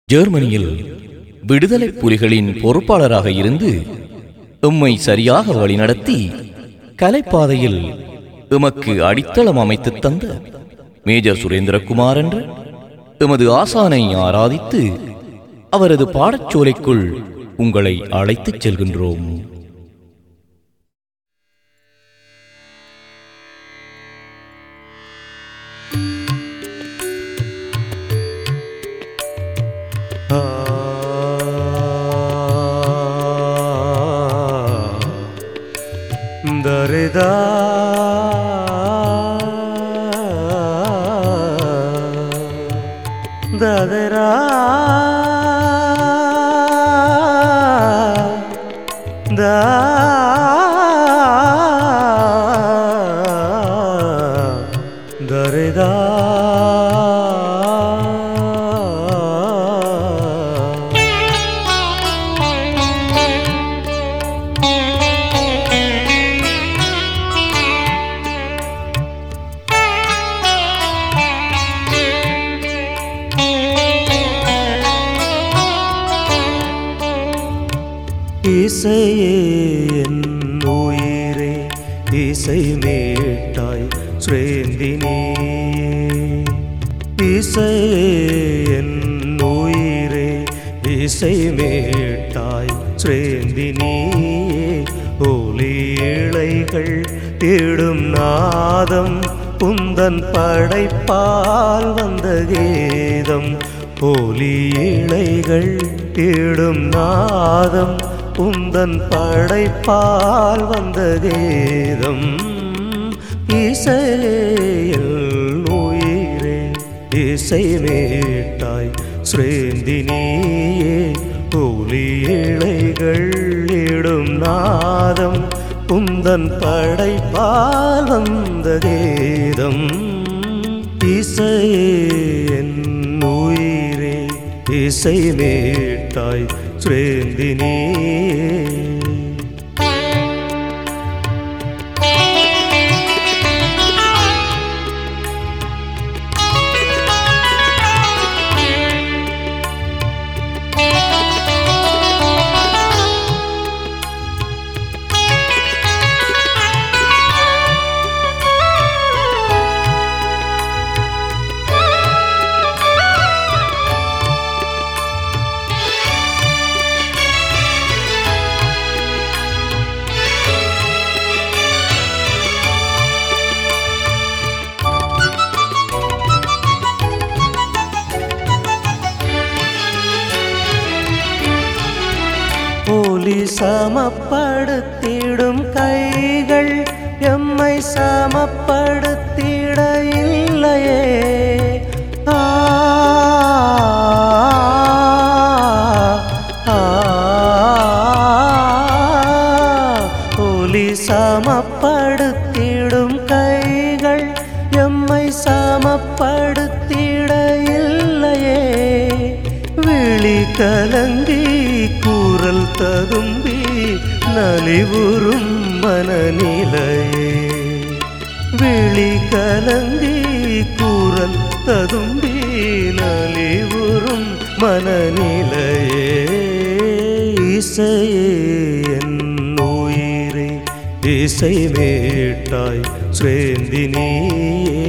ஜெர்மனியில் விடுதலை புலிகளின் பொறுப்பாளராக இருந்து எம்மை சரியாக வழிநடத்தி கலைப்பாதையில் எமக்கு அடித்தளம் அமைத்துத் தந்த மேஜர் சுரேந்திரகுமார் என்ற எமது ஆசானை ஆராதித்து அவரது பாடச்சோலைக்குள் உங்களை அழைத்துச் செல்கின்றோம் ದರಿದ ದದರ ದ ದರಿದ இசையே என் உயிரே இசை மேட்டாய் ஸ்ரேந்தினி இசையே என் உயிரே இசை மேட்டாய் ஸ்ரேந்தினி ஒலி இழைகள் தேடும் நாதம் உந்தன் படைப்பால் வந்த கீதம் ஒலி இழைகள் தேடும் நாதம் உந்தன் படைப்பால் வந்த கீதம் இசையில் உயிரே இசை மேட்டாய் ஸ்ரேந்தினியே ஒலி இழைகள் இடும் நாதம் உந்தன் படைப்பால் வந்த கீதம் இசையே என் உயிரே இசை மேட்டாய் ஸ்ரேந்தினியே போலி சமப்படுத்திடும் கைகள் எம்மை சமப்படுத்திட இல்லையே ஆ, ஆ, போலி சமப்படுத்திடும் கைகள் எம்மை சமப்படுத்திட இல்லையே விழி கலங்கி கூறல் ததும்பி நலிவுறும் மனநிலையே விழி கலங்கி கூறல் ததும்பி நலிவுறும் மனநிலையே இசையே என் உயிரே இசை மேட்டாய் ஸ்ரேந்தினியே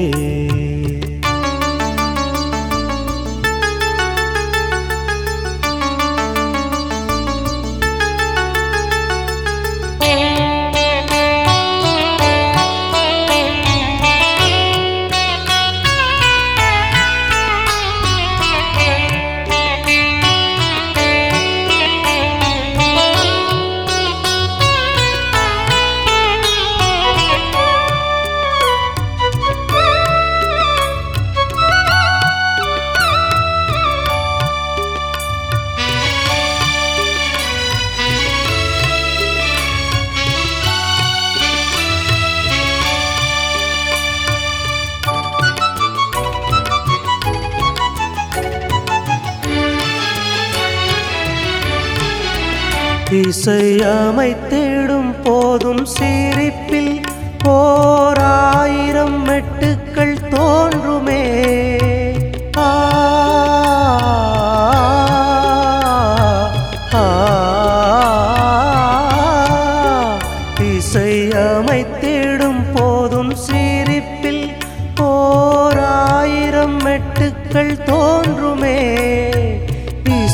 இசையமைத்திடும் போதும் சிரிப்பில் ஓராயிரம் மெட்டுக்கள் தோன்றுமே ஆ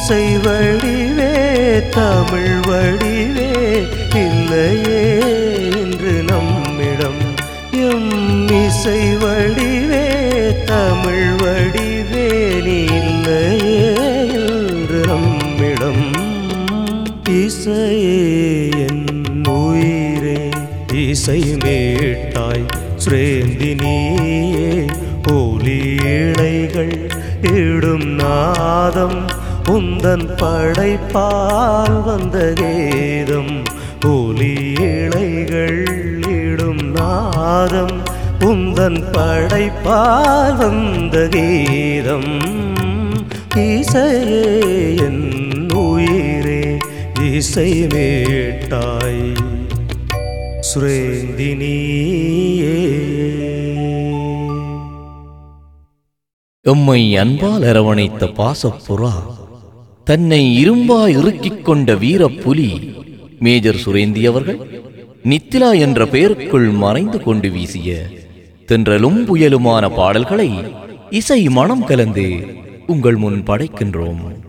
இசை வடிவே தமிழ் வடிவே இல்லையே என்று நம்மிடம் எம் இசை வடிவே தமிழ் வடிவே நீ இல்லையே என்று நம்மிடம் இசையே என் உயிரே இசை மேட்டாய் ஸ்ரேந்தினியே ஒலி இழைகள் இடும் நாதம் உந்தன் படைப்பால் வந்த கேதம் ஒலி இழைகள் இடும் நாதம் உந்தன் படைப்பால் வந்த கீதம் இசையே என் உயிரே இசை மேட்டாய் சுரேந்தினியே எம்மை அன்பால் அரவணைத்த பாசப்புறா தன்னை இரும்பாய் இறுக்கிக் கொண்ட வீரப்புலி மேஜர் சுரேந்தி அவர்கள் நித்திலா என்ற பெயருக்குள் மறைந்து கொண்டு வீசிய தென்றலும் புயலுமான பாடல்களை இசை மனம் கலந்து உங்கள் முன் படைக்கின்றோம்